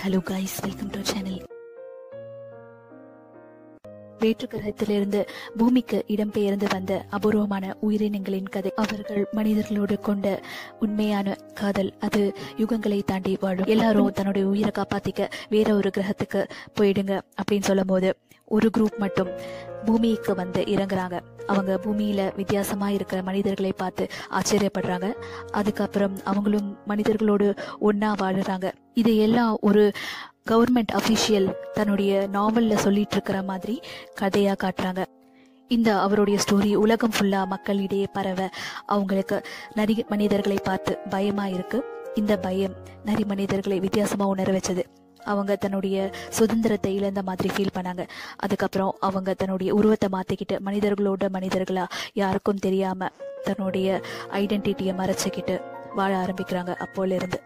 hello guys welcome to channel வேற்று கிரகத்திலிருந்து பூமிக்கு இடம்பெயர்ந்து வந்த அபூர்வமான உயிரினங்களின் கதை அவர்கள் மனிதர்களோடு கொண்ட உண்மையான காதல் அது யுகங்களை தாண்டி வாழும் எல்லாரும் தன்னுடைய உயிரை காப்பாத்திக்க வேற ஒரு கிரகத்துக்கு போயிடுங்க அப்படின்னு சொல்லும் போது ஒரு குரூப் மட்டும் பூமிக்கு வந்து இறங்குறாங்க அவங்க பூமியில வித்தியாசமா இருக்கிற மனிதர்களை பார்த்து ஆச்சரியப்படுறாங்க அதுக்கப்புறம் அவங்களும் மனிதர்களோடு ஒண்ணா வாழுறாங்க இது எல்லாம் ஒரு கவர்மெண்ட் அஃபிஷியல் தன்னுடைய நாவல்ல சொல்லிட்டு இருக்கிற மாதிரி கதையா காட்டுறாங்க இந்த அவருடைய ஸ்டோரி உலகம் ஃபுல்லா மக்களிடையே பரவ அவங்களுக்கு நரி மனிதர்களை பார்த்து பயமா இருக்கு இந்த பயம் நரி மனிதர்களை வித்தியாசமா உணர வச்சது அவங்க தன்னுடைய சுதந்திரத்தை இழந்த மாதிரி ஃபீல் பண்ணாங்க அதுக்கப்புறம் அவங்க தன்னுடைய உருவத்தை மாத்திக்கிட்டு மனிதர்களோட மனிதர்களா யாருக்கும் தெரியாம தன்னுடைய ஐடென்டிட்டியை மறைச்சிக்கிட்டு வாழ ஆரம்பிக்கிறாங்க அப்போல இருந்து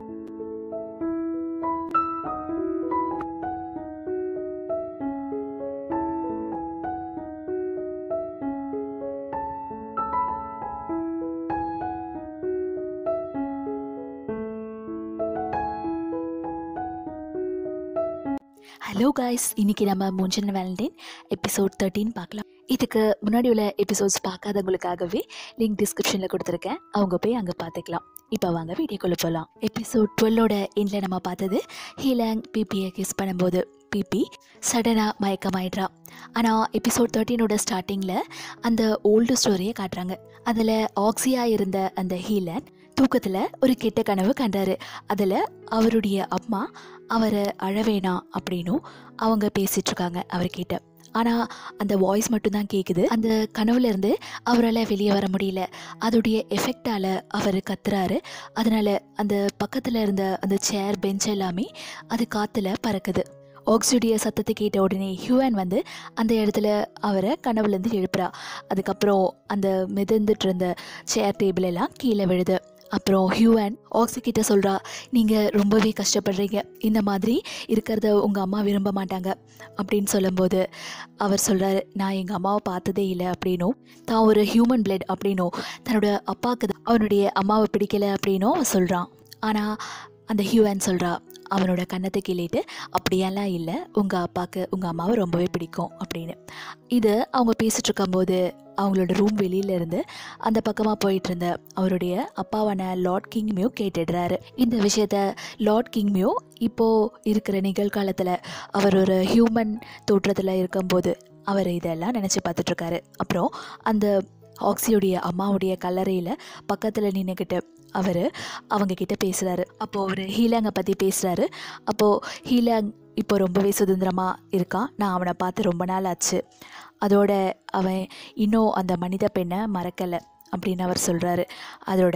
ஹலோ காய்ஸ் இன்னைக்கு நம்ம மூஞ்சன் வேலண்டைன் எபிசோட் தேர்ட்டின் பார்க்கலாம் இதுக்கு முன்னாடி உள்ள எபிசோட்ஸ் பார்க்காதவங்களுக்காகவே லிங்க் டிஸ்கிரிப்ஷனில் கொடுத்துருக்கேன் அவங்க போய் அங்கே பார்த்துக்கலாம் இப்போ வாங்க வீடியோக்குள்ளே போகலாம் எபிசோட் டுவெல்லோட எண்டில் நம்ம பார்த்தது ஹீலாங் பிபியை கிஸ் பண்ணும்போது பிபி சடனாக மயக்கமாயிடுறா ஆனால் எபிசோட் தேர்ட்டீனோட ஸ்டார்டிங்கில் அந்த ஓல்டு ஸ்டோரியை காட்டுறாங்க அதில் ஆக்சியாக இருந்த அந்த ஹீலன் தூக்கத்தில் ஒரு கெட்ட கனவு கண்டாரு அதில் அவருடைய அம்மா அவரை அழவேணாம் அப்படின்னும் அவங்க பேசிட்டு இருக்காங்க அவர்கிட்ட ஆனால் அந்த வாய்ஸ் மட்டும்தான் கேட்குது அந்த கனவுல இருந்து அவரால் வெளியே வர முடியல அதோடைய எஃபெக்டால் அவர் கத்துறாரு அதனால அந்த பக்கத்தில் இருந்த அந்த சேர் பெஞ்ச் எல்லாமே அது காற்றுல பறக்குது ஆக்சிடைய சத்தத்தை கேட்ட உடனே ஹியூவன் வந்து அந்த இடத்துல அவரை கனவுலேருந்து எழுப்புறா அதுக்கப்புறம் அந்த மிதந்துட்டு இருந்த சேர் டேபிள் எல்லாம் கீழே விழுது அப்புறம் ஹியூவன் ஆக்சி கிட்ட சொல்கிறா நீங்கள் ரொம்பவே கஷ்டப்படுறீங்க இந்த மாதிரி இருக்கிறத உங்கள் அம்மா விரும்ப மாட்டாங்க அப்படின்னு சொல்லும்போது அவர் சொல்கிறாரு நான் எங்கள் அம்மாவை பார்த்ததே இல்லை அப்படின்னும் தான் ஒரு ஹியூமன் பிளட் அப்படின்னும் தன்னோட அப்பாவுக்கு தான் அவனுடைய அம்மாவை பிடிக்கல அப்படின்னும் அவன் சொல்கிறான் ஆனால் அந்த ஹியூவன் சொல்கிறா அவனோட கன்னத்தை கிள்ளிட்டு அப்படியெல்லாம் இல்லை உங்கள் அப்பாவுக்கு உங்கள் அம்மாவை ரொம்பவே பிடிக்கும் அப்படின்னு இது அவங்க பேசிட்டு இருக்கும்போது அவங்களோட ரூம் வெளியில இருந்து அந்த பக்கமாக போயிட்டு இருந்த அவருடைய அப்பாவான லார்ட் கிங் மியூ கேட்டுடுறாரு இந்த விஷயத்த லார்ட் கிங் மியூ இப்போ இருக்கிற நிகழ்காலத்தில் அவர் ஒரு ஹியூமன் தோற்றத்தில் இருக்கும்போது அவர் இதெல்லாம் நினச்சி பார்த்துட்ருக்காரு அப்புறம் அந்த ஆக்சியுடைய அம்மாவுடைய கல்லறையில் பக்கத்தில் நின்றுக்கிட்டு அவர் அவங்க கிட்ட பேசுகிறாரு அப்போது அவர் ஹீலாங்கை பற்றி பேசுகிறாரு அப்போது ஹீலாங் இப்போ ரொம்பவே சுதந்திரமாக இருக்கான் நான் அவனை பார்த்து ரொம்ப நாள் ஆச்சு அதோட அவன் இன்னும் அந்த மனித பெண்ணை மறக்கலை அப்படின்னு அவர் சொல்கிறாரு அதோட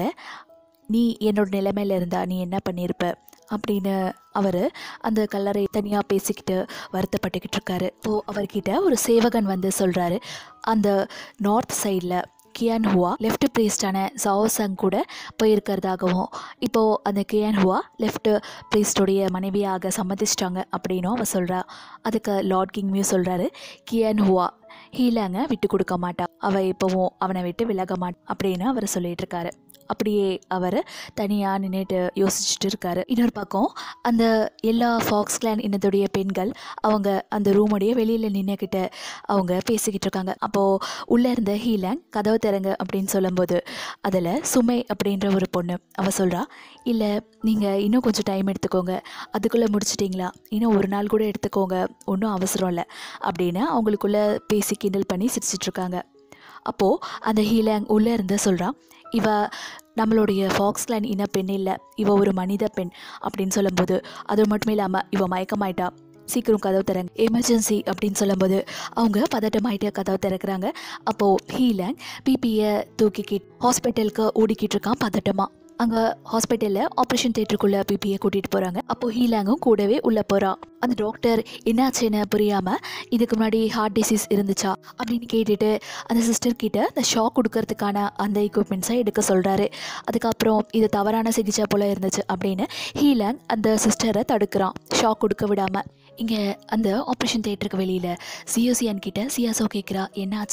நீ என்னோட நிலைமையில் இருந்தா நீ என்ன பண்ணியிருப்ப அப்படின்னு அவர் அந்த கல்லறை தனியாக பேசிக்கிட்டு வருத்தப்பட்டுக்கிட்டு இருக்காரு இப்போது அவர்கிட்ட ஒரு சேவகன் வந்து சொல்கிறாரு அந்த நார்த் சைடில் கியான் ஹுவா லெஃப்ட் ப்ரீஸ்டான சாவோசங் கூட போயிருக்கிறதாகவும் இப்போது அந்த கியான் ஹுவா லெஃப்ட் ப்ரீஸ்டோடைய மனைவியாக சம்மதிச்சிட்டாங்க அப்படின்னும் அவ சொல்கிறா அதுக்கு லார்ட் கிங்மியூ சொல்கிறாரு கியான் ஹுவா ஹீலாங்க விட்டு கொடுக்க மாட்டா அவள் இப்போவும் அவனை விட்டு விலக மாட் அப்படின்னு அவர் சொல்லிட்டு இருக்காரு அப்படியே அவர் தனியாக நின்றுட்டு யோசிச்சுட்டு இருக்காரு இன்னொரு பக்கம் அந்த எல்லா ஃபாக்ஸ் கிளான் இனத்துடைய பெண்கள் அவங்க அந்த ரூமுடைய வெளியில் நின்றுக்கிட்டு அவங்க பேசிக்கிட்டு இருக்காங்க அப்போது உள்ளே இருந்த ஹீலாங் கதவு திறங்க அப்படின்னு சொல்லும்போது அதில் சுமை அப்படின்ற ஒரு பொண்ணு அவள் சொல்கிறா இல்லை நீங்கள் இன்னும் கொஞ்சம் டைம் எடுத்துக்கோங்க அதுக்குள்ளே முடிச்சிட்டிங்களா இன்னும் ஒரு நாள் கூட எடுத்துக்கோங்க ஒன்றும் அவசரம் இல்லை அப்படின்னு அவங்களுக்குள்ளே பேசி கிண்டல் பண்ணி சிரிச்சிட்டு இருக்காங்க அப்போது அந்த ஹீலாங் உள்ளே இருந்து சொல்கிறான் இவ நம்மளுடைய ஃபாக்ஸ்லேண்ட் இன பெண் இல்லை இவ ஒரு மனித பெண் அப்படின்னு சொல்லும்போது அது மட்டும் இல்லாமல் இவ மயக்கமாயிட்டா சீக்கிரம் கதவு திறங்க எமர்ஜென்சி அப்படின்னு சொல்லும்போது அவங்க பதட்டமாயிட்டு கதவு திறக்கிறாங்க அப்போது ஹீலாங் பிபியை தூக்கிக்கிட்டு ஹாஸ்பிட்டலுக்கு ஓடிக்கிட்டு இருக்கான் பதட்டமாக அங்கே ஹாஸ்பிட்டலில் ஆப்ரேஷன் தேட்டருக்குள்ளே பிபியை கூட்டிகிட்டு போகிறாங்க அப்போது ஹீலாங்கும் கூடவே உள்ளே போகிறான் அந்த டாக்டர் என்னாச்சுன்னு புரியாமல் இதுக்கு முன்னாடி ஹார்ட் டிசீஸ் இருந்துச்சா அப்படின்னு கேட்டுட்டு அந்த சிஸ்டர் கிட்ட அந்த ஷாக் கொடுக்கறதுக்கான அந்த எக்யூப்மெண்ட்ஸை எடுக்க சொல்கிறாரு அதுக்கப்புறம் இது தவறான சிகிச்சை போல் இருந்துச்சு அப்படின்னு ஹீலாங் அந்த சிஸ்டரை தடுக்கிறான் ஷாக் கொடுக்க விடாமல் இங்கே அந்த ஆப்ரேஷன் தேட்டருக்கு வெளியில் சியோசியான் கிட்ட சியாசோ கேட்குறா என்னாச்சு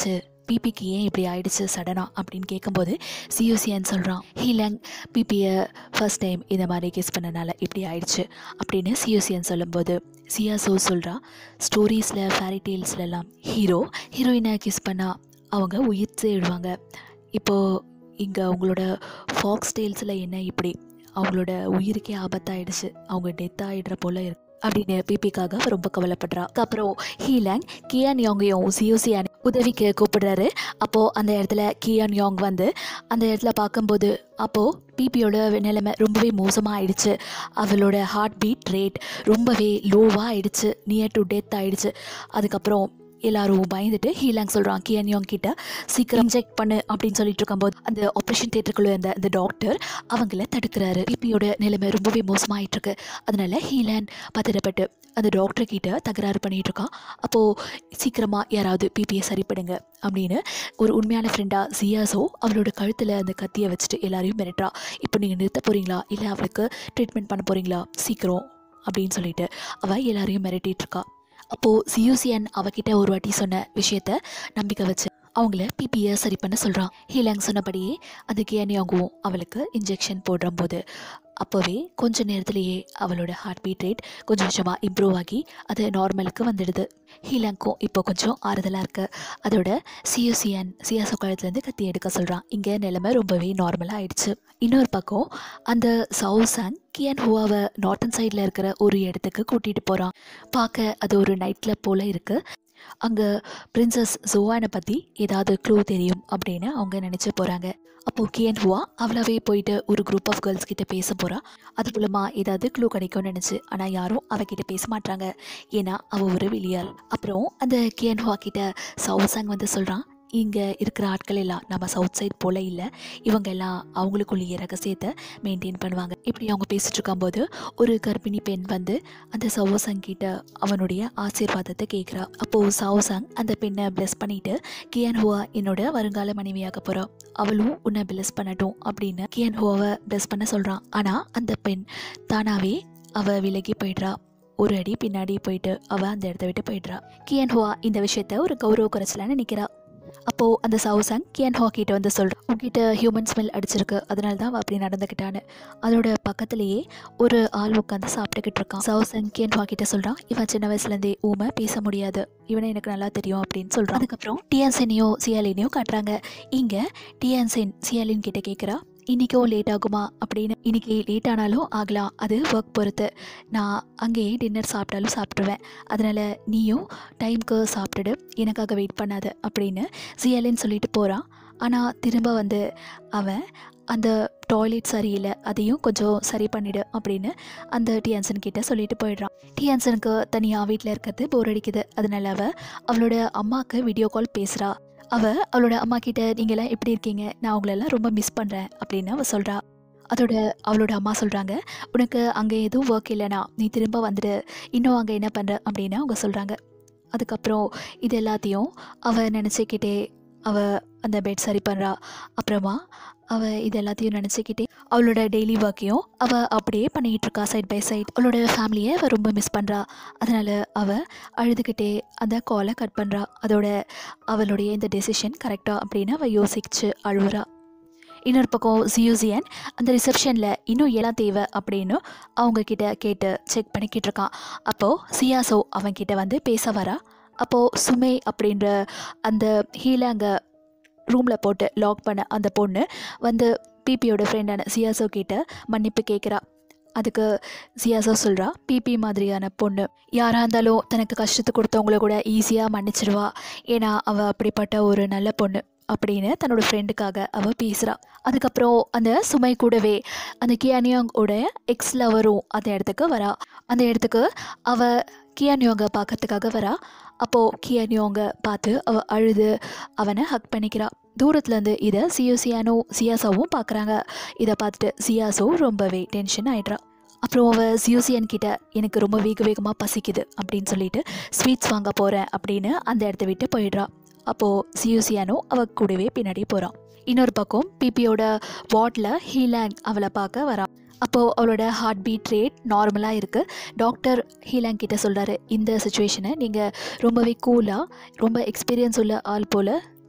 பிபிக்கு ஏன் இப்படி ஆயிடுச்சு சடனாக அப்படின்னு கேட்கும்போது சியூசியன் சொல்கிறான் ஹீலங் பிபியை ஃபர்ஸ்ட் டைம் இந்த மாதிரி கிஸ் பண்ணனால இப்படி ஆயிடுச்சு அப்படின்னு சியூசியன் சொல்லும்போது சியாசோ சொல்கிறா ஸ்டோரீஸில் ஃபேரி டேல்ஸ்லலாம் ஹீரோ ஹீரோயினை கிஸ் பண்ணால் அவங்க உயிர் தேடுவாங்க இப்போது இங்கே அவங்களோட ஃபாக்ஸ் டேல்ஸில் என்ன இப்படி அவங்களோட உயிருக்கே ஆபத்தாயிடுச்சு அவங்க டெத் ஆகிடுற போல இருக்கு அப்படின்னு பிபிக்காக அவ ரொம்ப கவலைப்படுறா அப்புறம் ஹீலாங் கியான் யாங்கையும் சியோசியான் உதவிக்கு கூப்பிடுறாரு அப்போது அந்த இடத்துல கியான் யாங் வந்து அந்த இடத்துல பார்க்கும்போது அப்போது பிபியோட நிலைமை ரொம்பவே மோசமாக ஆயிடுச்சு அவளோட ஹார்ட் பீட் ரேட் ரொம்பவே லோவாக ஆயிடுச்சு நியர் டு டெத் ஆயிடுச்சு அதுக்கப்புறம் எல்லாரும் பயந்துட்டு ஹீலாங் சொல்கிறான் கியான் யாங் கிட்ட சீக்கிரம் இன்ஜெக்ட் பண்ணு அப்படின்னு சொல்லிட்டு இருக்கும்போது அந்த ஆப்ரேஷன் தேட்டருக்குள்ள இருந்த அந்த டாக்டர் அவங்கள தடுக்கிறாரு பிபியோட நிலைமை ரொம்பவே மோசமாயிட்டு இருக்கு அதனால ஹீலான் பத்திரப்பட்டு அந்த டாக்டர் கிட்ட தகராறு பண்ணிட்டு இருக்கான் அப்போது சீக்கிரமாக யாராவது பிபியை சரிப்படுங்க அப்படின்னு ஒரு உண்மையான ஃப்ரெண்டாக ஜியாஸோ அவளோட கழுத்தில் அந்த கத்தியை வச்சுட்டு எல்லாரையும் மிரட்டுறா இப்போ நீங்கள் நிறுத்த போகிறீங்களா இல்லை அவளுக்கு ட்ரீட்மெண்ட் பண்ண போகிறீங்களா சீக்கிரம் அப்படின்னு சொல்லிட்டு அவள் எல்லாரையும் மிரட்டிட்டு இருக்கா அப்போது சியூசியன் அவகிட்ட ஒரு வாட்டி சொன்ன விஷயத்த நம்பிக்கை வச்சு அவங்கள பிபியை சரி பண்ண சொல்கிறான் ஹீலாங் சொன்னபடியே அந்த கியானியாகவும் அவளுக்கு இன்ஜெக்ஷன் போடுறம்போது அப்போவே கொஞ்ச நேரத்திலேயே அவளோட ஹார்ட் பீட் ரேட் கொஞ்சம் கொஞ்சமாக இம்ப்ரூவ் ஆகி அது நார்மலுக்கு வந்துடுது ஹீலாங்க்கும் இப்போ கொஞ்சம் ஆறுதலாக இருக்கு அதோட சியூசியன் சியாசோ கழுத்துலேருந்து கத்தி எடுக்க சொல்கிறான் இங்கே நிலைமை ரொம்பவே நார்மலாக ஆயிடுச்சு இன்னொரு பக்கம் அந்த சவுசாங் கியன் ஹுவாவை நார்த்தன் சைடில் இருக்கிற ஒரு இடத்துக்கு கூட்டிகிட்டு போகிறான் பார்க்க அது ஒரு நைட் கிளப் போல் இருக்குது அங்கே பிரின்சஸ் ஜோவானை பற்றி ஏதாவது க்ளூ தெரியும் அப்படின்னு அவங்க நினச்சி போகிறாங்க அப்போது கியன் ஹுவா அவளாவே போயிட்டு ஒரு குரூப் ஆஃப் கேர்ள்ஸ் கிட்ட பேச போகிறா அது மூலமாக ஏதாவது க்ளூ கிடைக்கும்னு நினச்சி ஆனால் யாரும் அவகிட்ட பேச மாட்டாங்க ஏன்னா அவள் ஒரு வெளியாள் அப்புறம் அந்த கியன் ஹுவா கிட்ட சவுசாங் வந்து சொல்கிறான் இங்கே இருக்கிற ஆட்கள் எல்லாம் நம்ம சவுத் சைட் போல இல்லை இவங்க எல்லாம் அவங்களுக்குள்ளேயே ரகசியத்தை மெயின்டைன் பண்ணுவாங்க இப்படி அவங்க பேசிட்டு இருக்கும்போது ஒரு கர்ப்பிணி பெண் வந்து அந்த சவோசாங் கிட்ட அவனுடைய ஆசீர்வாதத்தை கேட்குறா அப்போது சவோசாங் அந்த பெண்ணை பிளஸ் பண்ணிட்டு கியான் ஹுவா என்னோட வருங்கால மனைவியாக போகிறா அவளும் உன்னை பிளஸ் பண்ணட்டும் அப்படின்னு கியான் ஹுவாவை பிளஸ் பண்ண சொல்கிறான் ஆனால் அந்த பெண் தானாகவே அவ விலகி போயிடுறா ஒரு அடி பின்னாடி போயிட்டு அவ அந்த இடத்த விட்டு போயிடுறா கியான் ஹுவா இந்த விஷயத்த ஒரு கௌரவ குறைச்சலான்னு நினைக்கிறா அப்போது அந்த சவுசங் கியன் ஹா கிட்ட வந்து சொல்கிறான் உங்ககிட்ட ஹியூமன் ஸ்மெல் அடிச்சிருக்கு அதனால தான் அவ அப்படி நடந்துக்கிட்டான்னு அதோட பக்கத்துலேயே ஒரு ஆள் உட்காந்து சாப்பிட்டுக்கிட்டு இருக்கான் சவுசங் கியன் ஹா கிட்ட சொல்கிறான் இவன் சின்ன வயசுலேருந்தே ஊமை பேச முடியாது இவனை எனக்கு நல்லா தெரியும் அப்படின்னு சொல்கிறான் அதுக்கப்புறம் டியான்செனையும் சியாலினையும் காட்டுறாங்க இங்கே டியான்சென் சியாலின் கிட்ட கேட்குறா இன்றைக்கும் லேட் ஆகுமா அப்படின்னு இன்னைக்கு லேட் ஆனாலும் ஆகலாம் அது ஒர்க் பொறுத்து நான் அங்கேயே டின்னர் சாப்பிட்டாலும் சாப்பிட்ருவேன் அதனால் நீயும் டைம்க்கு சாப்பிட்டுடு எனக்காக வெயிட் பண்ணாத அப்படின்னு சியலின்னு சொல்லிட்டு போகிறான் ஆனால் திரும்ப வந்து அவன் அந்த டாய்லெட் சரியில்லை அதையும் கொஞ்சம் சரி பண்ணிடு அப்படின்னு அந்த டியான்சன் கிட்ட சொல்லிட்டு போயிடுறான் டியான்சனுக்கு தனியாக வீட்டில் இருக்கிறது போர் அடிக்குது அதனால அவ அவளோட அம்மாவுக்கு வீடியோ கால் பேசுகிறா அவ அவளோட அம்மா கிட்ட நீங்களாம் எப்படி இருக்கீங்க நான் உங்களெல்லாம் ரொம்ப மிஸ் பண்ணுறேன் அப்படின்னு அவ சொல்கிறா அதோட அவளோட அம்மா சொல்கிறாங்க உனக்கு அங்கே எதுவும் ஒர்க் இல்லைனா நீ திரும்ப வந்துடு இன்னும் அங்கே என்ன பண்ணுற அப்படின்னு அவங்க சொல்கிறாங்க அதுக்கப்புறம் இது எல்லாத்தையும் அவ நினச்சிக்கிட்டே அவ அந்த பெட் சரி பண்ணுறா அப்புறமா அவ இது எல்லாத்தையும் நினச்சிக்கிட்டே அவளோட டெய்லி ஒர்க்கையும் அவ அப்படியே பண்ணிக்கிட்டு இருக்கா சைட் பை சைட் அவளோட ஃபேமிலியை அவ ரொம்ப மிஸ் பண்ணுறா அதனால் அவ அழுதுகிட்டே அந்த காலை கட் பண்ணுறா அதோட அவளுடைய இந்த டெசிஷன் கரெக்டாக அப்படின்னு அவள் யோசிச்சு அழுவுறா இன்னொரு பக்கம் ஜியூசியன் அந்த ரிசப்ஷனில் இன்னும் எல்லாம் தேவை அப்படின்னு அவங்க கிட்ட கேட்டு செக் பண்ணிக்கிட்டு இருக்கான் அப்போது சியாசோ அவன்கிட்ட வந்து பேச வரா அப்போது சுமே அப்படின்ற அந்த ஹீலாங்க ரூமில் போட்டு லாக் பண்ண அந்த பொண்ணு வந்து பிபியோட ஃப்ரெண்டான சியாசோ கிட்ட மன்னிப்பு கேட்குறா அதுக்கு சியாசோ சொல்கிறா பிபி மாதிரியான பொண்ணு யாராக இருந்தாலும் தனக்கு கஷ்டத்தை கொடுத்தவங்கள கூட ஈஸியாக மன்னிச்சிடுவா ஏன்னா அவள் அப்படிப்பட்ட ஒரு நல்ல பொண்ணு அப்படின்னு தன்னோட ஃப்ரெண்டுக்காக அவள் பேசுகிறா அதுக்கப்புறம் அந்த சுமை கூடவே அந்த கியானியாங்கோட எக்ஸ் லவரும் அந்த இடத்துக்கு வரா அந்த இடத்துக்கு அவள் கியானியோங்க பார்க்கறதுக்காக வரா அப்போது கியானியோங்க பார்த்து அவள் அழுது அவனை ஹக் பண்ணிக்கிறா தூரத்துலேருந்து இதை சியோசியானோ சியாசாவும் பார்க்குறாங்க இதை பார்த்துட்டு சியாசோ ரொம்பவே டென்ஷன் ஆயிடுறா அப்புறம் அவள் சியோசியன் கிட்ட எனக்கு ரொம்ப வேக வேகமாக பசிக்குது அப்படின்னு சொல்லிட்டு ஸ்வீட்ஸ் வாங்க போகிறேன் அப்படின்னு அந்த இடத்த விட்டு போயிடுறா அப்போது சியூசியானோ அவ கூடவே பின்னாடி போகிறான் இன்னொரு பக்கம் பிபியோட வார்டில் ஹீலாங் அவளை பார்க்க வரா அப்போது அவளோட ஹார்ட் பீட் ரேட் நார்மலாக இருக்குது டாக்டர் ஹீலாங் கிட்ட சொல்கிறாரு இந்த சுச்சுவேஷனை நீங்கள் ரொம்பவே கூலாக ரொம்ப எக்ஸ்பீரியன்ஸ் உள்ள ஆள் போல்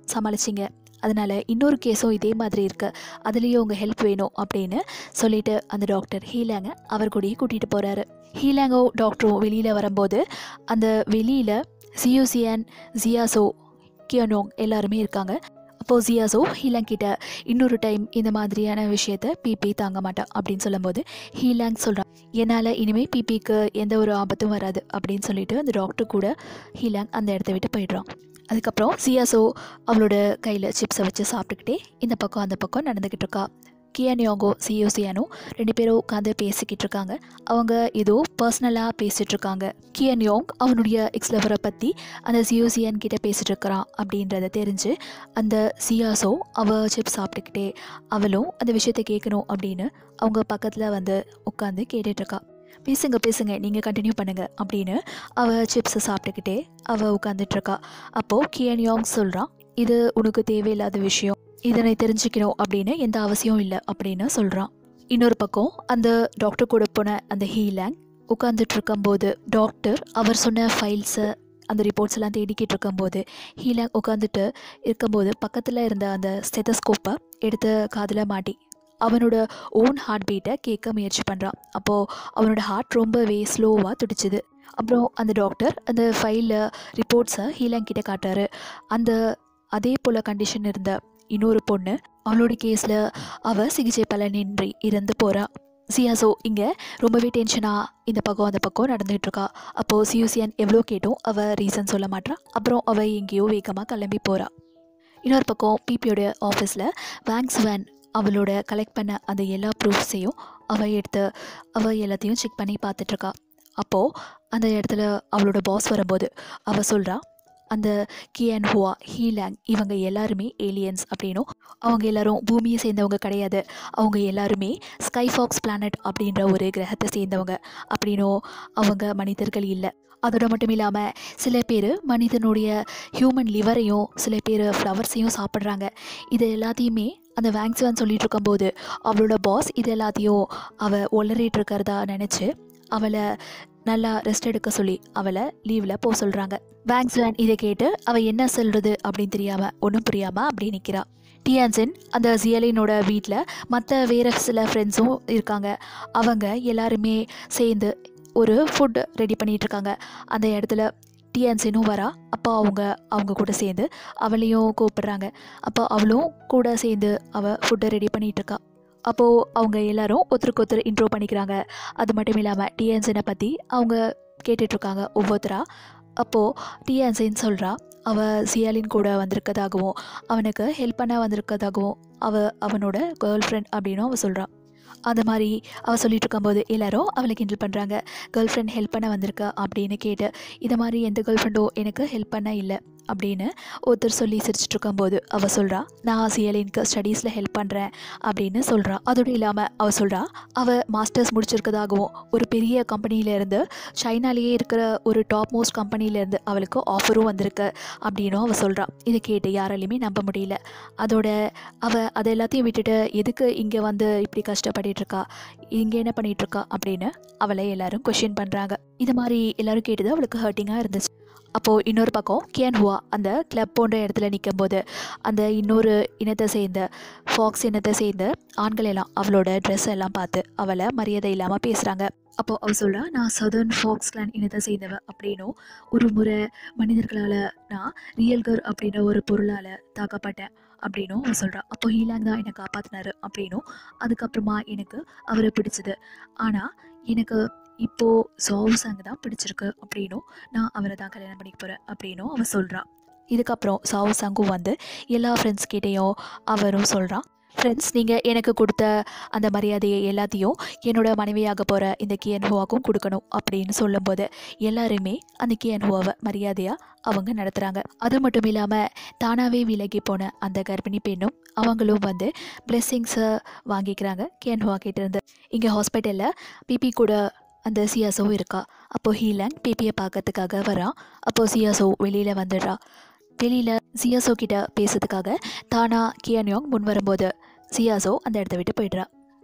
சமாளிச்சிங்க அதனால் இன்னொரு கேஸும் இதே மாதிரி இருக்கு அதுலேயும் உங்கள் ஹெல்ப் வேணும் அப்படின்னு சொல்லிட்டு அந்த டாக்டர் ஹீலாங்க அவர் கூடயே கூட்டிகிட்டு போகிறாரு ஹீலாங்கோ டாக்டரும் வெளியில் வரும்போது அந்த வெளியில் சியூசியன் ஜியாசோ கியோனோங் எல்லாருமே இருக்காங்க அப்போது ஜியாசோ ஹீலாங் கிட்ட இன்னொரு டைம் இந்த மாதிரியான விஷயத்த பிபி தாங்க மாட்டா அப்படின்னு சொல்லும்போது ஹீலாங் சொல்கிறான் என்னால் இனிமேல் பிபிக்கு எந்த ஒரு ஆபத்தும் வராது அப்படின்னு சொல்லிட்டு அந்த டாக்டர் கூட ஹீலாங் அந்த இடத்த விட்டு போயிடுறான் அதுக்கப்புறம் சியாசோ அவளோட கையில் சிப்ஸை வச்சு சாப்பிட்டுக்கிட்டே இந்த பக்கம் அந்த பக்கம் நடந்துக்கிட்டு இருக்கா கியானியோங்கோ சியோசியானோ ரெண்டு பேரும் உட்காந்து பேசிக்கிட்டு இருக்காங்க அவங்க ஏதோ பர்சனலாக பேசிகிட்டு இருக்காங்க கியன்யோங் அவனுடைய எக்ஸ்லவரை பற்றி அந்த சியோசியன் கிட்ட பேசிட்டு இருக்கிறான் அப்படின்றத தெரிஞ்சு அந்த சியாசோ அவ சிப்ஸ் சாப்பிட்டுக்கிட்டே அவளும் அந்த விஷயத்தை கேட்கணும் அப்படின்னு அவங்க பக்கத்தில் வந்து உட்காந்து கேட்டுட்ருக்கா பேசுங்க பேசுங்க நீங்கள் கண்டினியூ பண்ணுங்க அப்படின்னு அவள் சிப்ஸை சாப்பிட்டுக்கிட்டே அவள் உட்காந்துட்ருக்கா அப்போது கியன்யோங் சொல்கிறான் இது உனக்கு தேவையில்லாத விஷயம் இதனை தெரிஞ்சுக்கணும் அப்படின்னு எந்த அவசியம் இல்லை அப்படின்னு சொல்கிறான் இன்னொரு பக்கம் அந்த டாக்டர் கூட போன அந்த ஹீலாங் உட்காந்துட்டு இருக்கும்போது டாக்டர் அவர் சொன்ன ஃபைல்ஸை அந்த ரிப்போர்ட்ஸ் எல்லாம் தேடிக்கிட்டு இருக்கும்போது ஹீலாங் உட்காந்துட்டு இருக்கும்போது பக்கத்தில் இருந்த அந்த ஸ்டெதஸ்கோப்பை எடுத்து காதில் மாட்டி அவனோட ஓன் ஹார்ட் பீட்டை கேட்க முயற்சி பண்ணுறான் அப்போது அவனோட ஹார்ட் ரொம்பவே ஸ்லோவாக துடிச்சுது அப்புறம் அந்த டாக்டர் அந்த ஃபைலில் ரிப்போர்ட்ஸை ஹீலாங் கிட்ட காட்டுறாரு அந்த அதே போல் கண்டிஷன் இருந்த இன்னொரு பொண்ணு அவளோட கேஸில் அவள் சிகிச்சை பலனின்றி இறந்து போகிறா சியாசோ இங்கே ரொம்பவே டென்ஷனாக இந்த பக்கம் அந்த பக்கம் நடந்துகிட்டு இருக்கா அப்போது சியூசியன் எவ்வளோ கேட்டும் அவள் ரீசன் சொல்ல மாட்றா அப்புறம் அவள் எங்கேயோ வேகமாக கிளம்பி போகிறா இன்னொரு பக்கம் பிபியோட ஆஃபீஸில் வேங்ஸ் வேன் அவளோட கலெக்ட் பண்ண அந்த எல்லா ப்ரூஃப்ஸையும் அவள் எடுத்து அவள் எல்லாத்தையும் செக் பண்ணி பார்த்துட்ருக்கா அப்போது அந்த இடத்துல அவளோட பாஸ் வரும்போது அவள் சொல்கிறா அந்த கியன் ஹுவா ஹீலாங் இவங்க எல்லாருமே ஏலியன்ஸ் அப்படின்னும் அவங்க எல்லாரும் பூமியை சேர்ந்தவங்க கிடையாது அவங்க எல்லாருமே ஸ்கைஃபாக்ஸ் பிளானட் அப்படின்ற ஒரு கிரகத்தை சேர்ந்தவங்க அப்படின்னும் அவங்க மனிதர்கள் இல்லை அதோட மட்டும் இல்லாமல் சில பேர் மனிதனுடைய ஹியூமன் லிவரையும் சில பேர் ஃப்ளவர்ஸையும் சாப்பிட்றாங்க இது எல்லாத்தையுமே அந்த வேங்ஸ்வான் சொல்லிட்டு இருக்கும்போது அவளோட பாஸ் இது எல்லாத்தையும் அவள் ஒளறிட்டு இருக்கிறதா நினச்சி அவளை நல்லா ரெஸ்ட் எடுக்க சொல்லி அவளை லீவில் போக சொல்கிறாங்க வேங்ஸ்வான் இதை கேட்டு அவள் என்ன சொல்கிறது அப்படின்னு தெரியாமல் ஒன்றும் புரியாமல் அப்படி நிற்கிறா டியான்சன் அந்த ஜியலினோட வீட்டில் மற்ற வேறு சில ஃப்ரெண்ட்ஸும் இருக்காங்க அவங்க எல்லாருமே சேர்ந்து ஒரு ஃபுட் ரெடி பண்ணிகிட்டு இருக்காங்க அந்த இடத்துல டியான்சனும் வரா அப்போ அவங்க அவங்க கூட சேர்ந்து அவளையும் கூப்பிடுறாங்க அப்போ அவளும் கூட சேர்ந்து அவள் ஃபுட்டை ரெடி பண்ணிகிட்டு இருக்கா அப்போது அவங்க எல்லாரும் ஒருத்தருக்கு ஒருத்தர் இன்ட்ரோ பண்ணிக்கிறாங்க அது மட்டும் இல்லாமல் டிஎன்சனை பற்றி அவங்க கேட்டுட்ருக்காங்க ஒவ்வொருத்தரா அப்போது டிஎன்சின்னு சொல்கிறா அவள் சியாலின் கூட வந்திருக்கதாகவும் அவனுக்கு ஹெல்ப் பண்ண வந்திருக்கதாகவும் அவ அவனோட கேர்ள் ஃப்ரெண்ட் அப்படின்னும் அவள் சொல்கிறா அந்த மாதிரி அவள் சொல்லிட்டு இருக்கும்போது எல்லாரும் அவளை கிண்டல் பண்ணுறாங்க கேர்ள் ஃப்ரெண்ட் ஹெல்ப் பண்ண வந்திருக்கா அப்படின்னு கேட்டு இது மாதிரி எந்த கேர்ள் ஃப்ரெண்டும் எனக்கு ஹெல்ப் பண்ண இல்லை அப்படின்னு ஒருத்தர் சொல்லி சிரிச்சிட்டு இருக்கும்போது அவள் சொல்கிறா நான் சியலினுக்கு ஸ்டடீஸில் ஹெல்ப் பண்ணுறேன் அப்படின்னு சொல்கிறா அதோடு இல்லாமல் அவள் சொல்கிறா அவள் மாஸ்டர்ஸ் முடிச்சிருக்கதாகவும் ஒரு பெரிய கம்பெனியிலேருந்து சைனாலேயே இருக்கிற ஒரு டாப் மோஸ்ட் கம்பெனிலேருந்து அவளுக்கு ஆஃபரும் வந்திருக்கு அப்படின்னும் அவள் சொல்கிறா இதை கேட்டு யாராலையுமே நம்ப முடியல அதோட அவள் அதை எல்லாத்தையும் விட்டுட்டு எதுக்கு இங்கே வந்து இப்படி கஷ்டப்பட்டுட்டு இருக்கா இங்கே என்ன பண்ணிட்டு இருக்கா அப்படின்னு அவளை எல்லாரும் கொஷின் பண்ணுறாங்க இது மாதிரி எல்லாரும் கேட்டது அவளுக்கு ஹர்ட்டிங்காக இருந்துச்சு அப்போது இன்னொரு பக்கம் கியன் ஹுவா அந்த கிளப் போன்ற இடத்துல நிற்கும்போது அந்த இன்னொரு இனத்தை சேர்ந்த ஃபாக்ஸ் இனத்தை சேர்ந்த ஆண்கள் எல்லாம் அவளோட ட்ரெஸ் எல்லாம் பார்த்து அவளை மரியாதை இல்லாமல் பேசுகிறாங்க அப்போது அவள் சொல்கிறா நான் சதர்ன் ஃபாக்ஸ் கிளான் இனத்தை சேர்ந்தவ அப்படின்னும் ஒரு முறை மனிதர்களால் நான் ரியல்கர் அப்படின்ற ஒரு பொருளால் தாக்கப்பட்டேன் அப்படின்னும் அவள் சொல்கிறா அப்போ ஹீலாங் தான் என்னை காப்பாற்றினாரு அப்படின்னும் அதுக்கப்புறமா எனக்கு அவரை பிடிச்சது ஆனால் எனக்கு இப்போது சாவுசாங் தான் பிடிச்சிருக்கு அப்படின்னும் நான் அவரை தான் கல்யாணம் பண்ணிக்க போகிறேன் அப்படின்னும் அவள் சொல்கிறா இதுக்கப்புறம் சாவுசாங்கும் வந்து எல்லா ஃப்ரெண்ட்ஸ் கிட்டேயும் அவரும் சொல்கிறான் ஃப்ரெண்ட்ஸ் நீங்கள் எனக்கு கொடுத்த அந்த மரியாதையை எல்லாத்தையும் என்னோட மனைவியாக போகிற இந்த கியன்ஹுவாக்கும் கொடுக்கணும் அப்படின்னு சொல்லும்போது எல்லாருமே அந்த கியன்ஹுவாவை மரியாதையாக அவங்க நடத்துகிறாங்க அது மட்டும் இல்லாமல் தானாகவே விலகி போன அந்த கர்ப்பிணி பெண்ணும் அவங்களும் வந்து பிளெஸ்ஸிங்ஸை வாங்கிக்கிறாங்க கியன்ஹுவா கிட்டேருந்து இங்கே ஹாஸ்பிட்டலில் பிபி கூட அந்த சியாசோ இருக்கா அப்போது ஹீலாங் பிபியை பார்க்கறதுக்காக வரான் அப்போது சியாசோ வெளியில் வந்துடுறா வெளியில் சியாசோ கிட்ட பேசுறதுக்காக தானா கியான்யோங் முன் வரும்போது சியாசோ அந்த இடத்த விட்டு போயிடுறா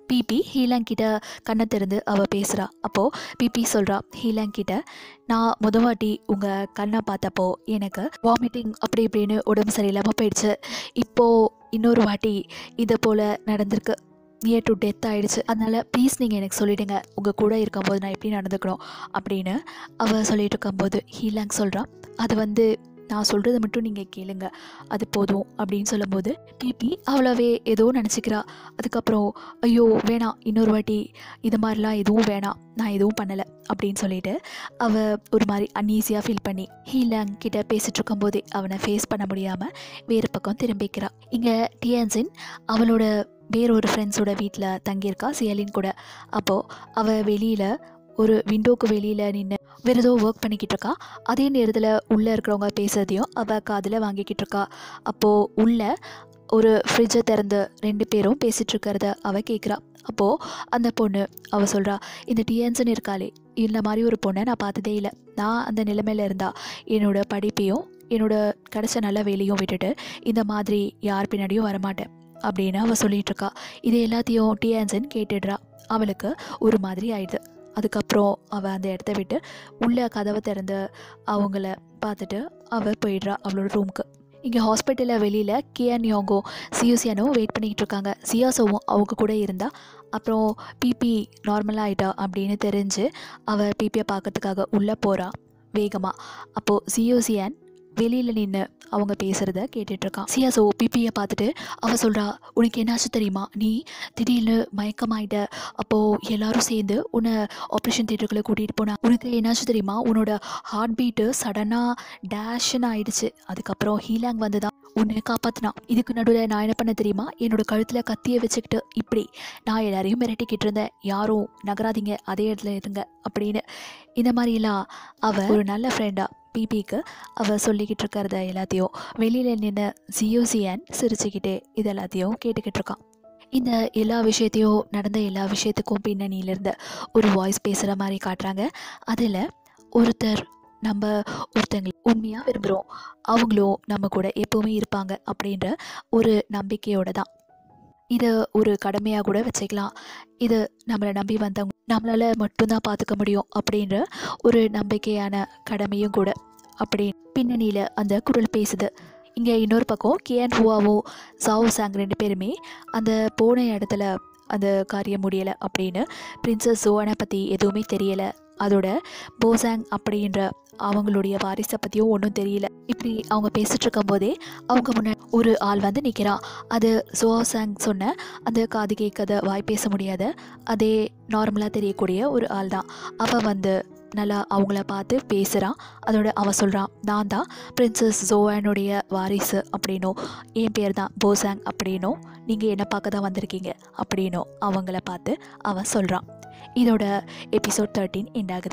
பிபி ஹீலாங் கிட்ட கண்ணை திறந்து அவள் பேசுகிறா அப்போது பிபி சொல்கிறா ஹீலாங் கிட்ட நான் முத வாட்டி உங்கள் கண்ணை பார்த்தப்போ எனக்கு வாமிட்டிங் அப்படி இப்படின்னு உடம்பு சரியில்லாமல் போயிடுச்சு இப்போது இன்னொரு வாட்டி இதை போல் நடந்திருக்கு நியர் டு டெத் ஆகிடுச்சு அதனால் ப்ளீஸ் நீங்கள் எனக்கு சொல்லிவிடுங்க உங்கள் கூட இருக்கும்போது நான் எப்படி நடந்துக்கணும் அப்படின்னு அவள் சொல்லிட்டு இருக்கும்போது ஹீலாங் சொல்கிறான் அது வந்து நான் சொல்கிறத மட்டும் நீங்கள் கேளுங்க அது போதும் அப்படின்னு சொல்லும்போது பிபி அவ்வளோவே ஏதோ நினச்சிக்கிறா அதுக்கப்புறம் ஐயோ வேணாம் இன்னொரு வாட்டி இது மாதிரிலாம் எதுவும் வேணாம் நான் எதுவும் பண்ணலை அப்படின்னு சொல்லிட்டு அவள் ஒரு மாதிரி அன்ஈஸியாக ஃபீல் பண்ணி ஹீலாங் கிட்ட பேசிட்டு இருக்கும்போதே அவனை ஃபேஸ் பண்ண முடியாமல் வேறு பக்கம் திரும்பிக்கிறா இங்கே டியான்சின் அவளோட வேறொரு ஃப்ரெண்ட்ஸோட வீட்டில் தங்கியிருக்கா சியலின் கூட அப்போது அவள் வெளியில் ஒரு விண்டோக்கு வெளியில் நின்று வேறு ஏதோ ஒர்க் பண்ணிக்கிட்டு இருக்கா அதே நேரத்தில் உள்ளே இருக்கிறவங்க பேசுறதையும் அவள் காதில் வாங்கிக்கிட்டு இருக்கா அப்போது உள்ள ஒரு ஃப்ரிட்ஜை திறந்து ரெண்டு பேரும் பேசிகிட்டு இருக்கிறத அவள் கேட்குறா அப்போது அந்த பொண்ணு அவள் சொல்கிறா இந்த டிஎன்சன் இருக்காளே இந்த மாதிரி ஒரு பொண்ணை நான் பார்த்ததே இல்லை நான் அந்த நிலைமையில இருந்தா என்னோட படிப்பையும் என்னோட கிடைச்ச நல்ல வேலையும் விட்டுட்டு இந்த மாதிரி யார் பின்னாடியும் வரமாட்டேன் அப்படின்னு அவள் சொல்லிட்டு இருக்கா இது எல்லாத்தையும் டிஎன்சன் கேட்டுடுறா அவளுக்கு ஒரு மாதிரி ஆயிடுது அதுக்கப்புறம் அவள் அந்த இடத்த விட்டு உள்ள கதவை திறந்து அவங்கள பார்த்துட்டு அவள் போயிடுறா அவளோட ரூமுக்கு இங்கே ஹாஸ்பிட்டலில் வெளியில் கியான் யோங்கோ சியூசியானும் வெயிட் பண்ணிக்கிட்டு இருக்காங்க சியாசோவும் அவங்க கூட இருந்தா அப்புறம் பிபி நார்மலாக ஆயிட்டா அப்படின்னு தெரிஞ்சு அவள் பிபியை பார்க்கறதுக்காக உள்ளே போகிறா வேகமாக அப்போது சியோசியான் வெளியில் நின்று அவங்க பேசுகிறத கேட்டுட்ருக்கான் சியாசோ பிபியை பார்த்துட்டு அவள் சொல்கிறா உனக்கு என்னாச்சு தெரியுமா நீ திடீர்னு மயக்கமாயிட்ட அப்போது எல்லாரும் சேர்ந்து உன்னை ஆப்ரேஷன் தியேட்டருக்குள்ளே கூட்டிகிட்டு போனா உனக்கு என்னாச்சு தெரியுமா உன்னோட ஹார்ட் பீட்டு சடனாக டேஷ்னு ஆயிடுச்சு அதுக்கப்புறம் ஹீலாங் வந்து தான் உன்னை காப்பாற்றினான் இதுக்கு நடுவில் நான் என்ன பண்ண தெரியுமா என்னோட கழுத்தில் கத்தியை வச்சுக்கிட்டு இப்படி நான் எல்லாரையும் மிரட்டிக்கிட்டு இருந்தேன் யாரும் நகராதீங்க அதே இடத்துல இருங்க அப்படின்னு இந்த மாதிரிலாம் அவள் ஒரு நல்ல ஃப்ரெண்டா பிபிக்கு அவள் சொல்லிக்கிட்டு இருக்கிறத எல்லாத்தையும் வெளியில் நின்று ஜியோசியான் சிரிச்சுக்கிட்டே இது எல்லாத்தையும் கேட்டுக்கிட்டு இருக்கான் இந்த எல்லா விஷயத்தையும் நடந்த எல்லா விஷயத்துக்கும் பின்னணியிலேருந்து ஒரு வாய்ஸ் பேசுகிற மாதிரி காட்டுறாங்க அதில் ஒருத்தர் நம்ம ஒருத்தங்களை உண்மையாக விரும்புகிறோம் அவங்களும் நம்ம கூட எப்போவுமே இருப்பாங்க அப்படின்ற ஒரு நம்பிக்கையோட தான் இதை ஒரு கடமையாக கூட வச்சுக்கலாம் இது நம்மளை நம்பி வந்தவங்க நம்மளால் மட்டும்தான் பார்த்துக்க முடியும் அப்படின்ற ஒரு நம்பிக்கையான கடமையும் கூட அப்படி பின்னணியில் அந்த குரல் பேசுது இங்கே இன்னொரு பக்கம் கியான் ஹுவாவும் சாவோ சாங் ரெண்டு பேருமே அந்த போன இடத்துல அந்த காரியம் முடியலை அப்படின்னு பிரின்சஸ் ஜோவானை பற்றி எதுவுமே தெரியலை அதோட போசாங் அப்படின்ற அவங்களுடைய வாரிசை பற்றியும் ஒன்றும் தெரியல இப்படி அவங்க பேசிட்டு இருக்கும்போதே அவங்க முன்னாடி ஒரு ஆள் வந்து நிற்கிறான் அது ஜோசாங் சொன்ன அந்த காது கேட்காத வாய் பேச முடியாத அதே நார்மலாக தெரியக்கூடிய ஒரு ஆள் தான் அவள் வந்து நல்லா அவங்கள பார்த்து பேசுகிறான் அதோட அவன் சொல்கிறான் நான் தான் பிரின்சஸ் ஜோவானுடைய வாரிசு அப்படின்னும் என் பேர் தான் போசாங் அப்படின்னும் நீங்கள் என்ன பார்க்க தான் வந்திருக்கீங்க அப்படின்னும் அவங்கள பார்த்து அவன் சொல்கிறான் இதோட எபிசோட் தேர்ட்டீன் எண்ட் ஆகுது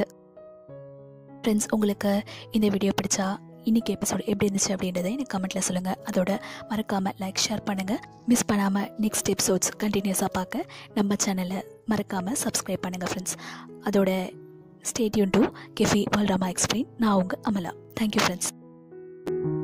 ஃப்ரெண்ட்ஸ் உங்களுக்கு இந்த வீடியோ பிடிச்சா இன்றைக்கி எபிசோட் எப்படி இருந்துச்சு அப்படின்றத எனக்கு கமெண்ட்டில் சொல்லுங்கள் அதோட மறக்காமல் லைக் ஷேர் பண்ணுங்கள் மிஸ் பண்ணாமல் நெக்ஸ்ட் எபிசோட்ஸ் கண்டினியூஸாக பார்க்க நம்ம சேனலை மறக்காமல் சப்ஸ்கிரைப் பண்ணுங்கள் ஃப்ரெண்ட்ஸ் அதோட ஸ்டேட்யூன் டு கெஃபி வல்ராமா எக்ஸ்பிளைன் நான் உங்கள் அமலா தேங்க்யூ ஃப்ரெண்ட்ஸ்